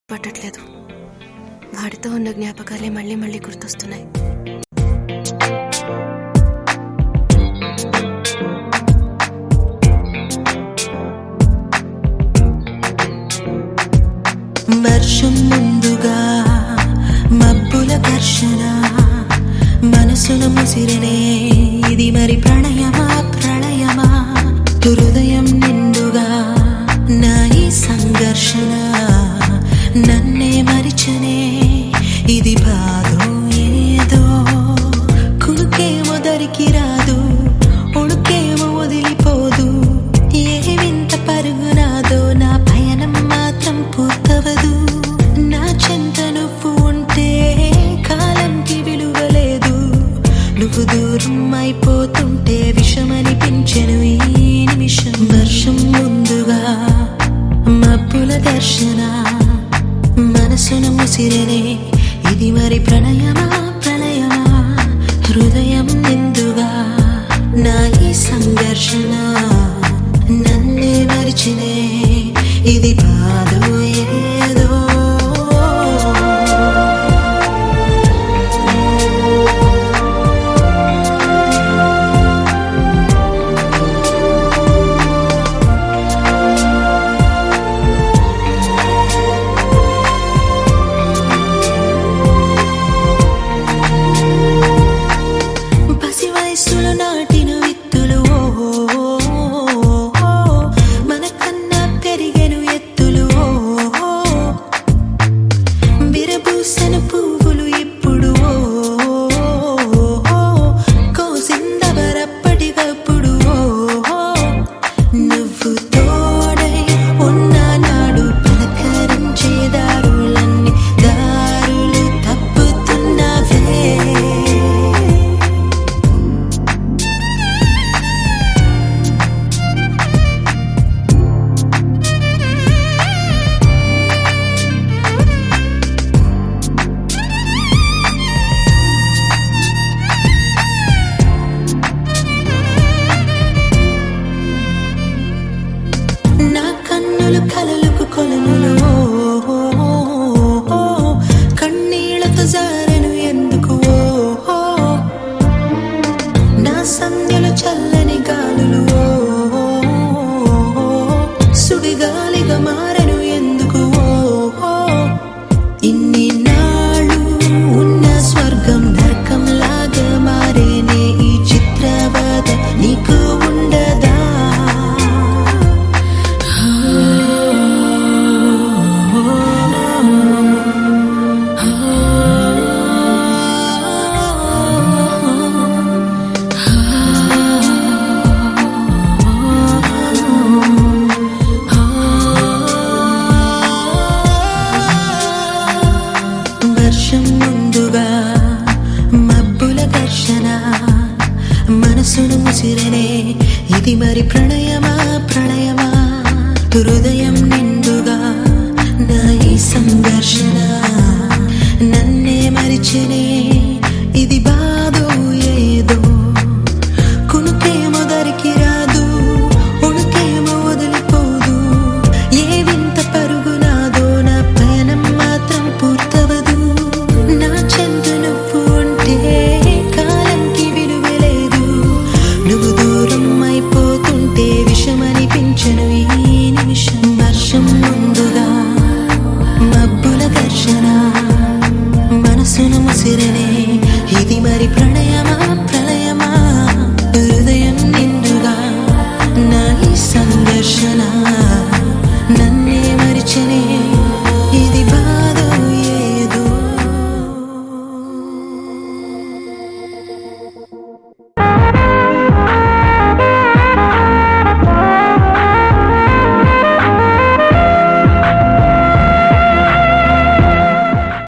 పట్టట్లేదు వాడితో ఉన్న జ్ఞాపకాలే మళ్ళీ మళ్ళీ గుర్తొస్తున్నాయి వర్షం ముందుగా మబ్బుల ఘర్షణ మనసున ముసిరనే ఇది మరి ప్రణయమా ప్రళయమా హృదయం నిండుగా నా ఈ సంఘర్షణ నన్నే మరిచనే ఇది బాధో ఏదో కునుకేమో దరికి రాదు ఉణుకేమో వదిలిపోదు ఏ వింత పరుగునాదో నా పయనం మాత్రం పూర్తవదు నా చెంత నువ్వు ఉంటే కాలంకి విలువ లేదు నువ్వు దూరం అయిపోతుంటే విషమనిపించెను ఈ నిమిషం వర్షం ముందుగా మబ్బుల దర్శన మనసును ముసిరనే ఇది మరి ప్రణయమా ప్రళయమా హృదయం నిందుగా నా ఈ సంఘర్షణ నన్నే మరిచినే ఇది బాధో ఏదో పసి వయస్సులో నాటిన విత్తులు ఓ, ఓ, ఓ, మనకన్నా పెరిగెను ఎత్తులు ఓ, ఓ, విరబూసిన పువ్వులు ఇప్పుడు ఓ, ఓ, కోసిందవరప్పటికప్పుడు ఓ, ఓ, నువ్వు తోడై ఉన్నానాడు పలకరించే దారులన్నీ దారులు తప్పుతున్నవే నా కన్నులు కలలకు కొలనులు ఓ, ఓ, ఓ, కన్నీళ్లతో జారెను ఎందుకు ఓ, ఓ, నా సంధ్యలు చల్లని గాలులు ఓ, ఓ, సుడిగాలిగా మారెను ఎందుకు ఓ, ఓ, ఇన్ని నాళ్ళు ఉన్న స్వర్గం నరకం లాగా మారేనే ఈ చిత్రవద నీకు ఉండదా వర్షం ముందుగా మబ్బుల ఘర్షణ మనసును ముసిరనే ఇది మరి ప్రణయమా ప్రళయమా హృదయం నిండుగా నా ఈ సంఘర్షణ నన్నే మరిచినే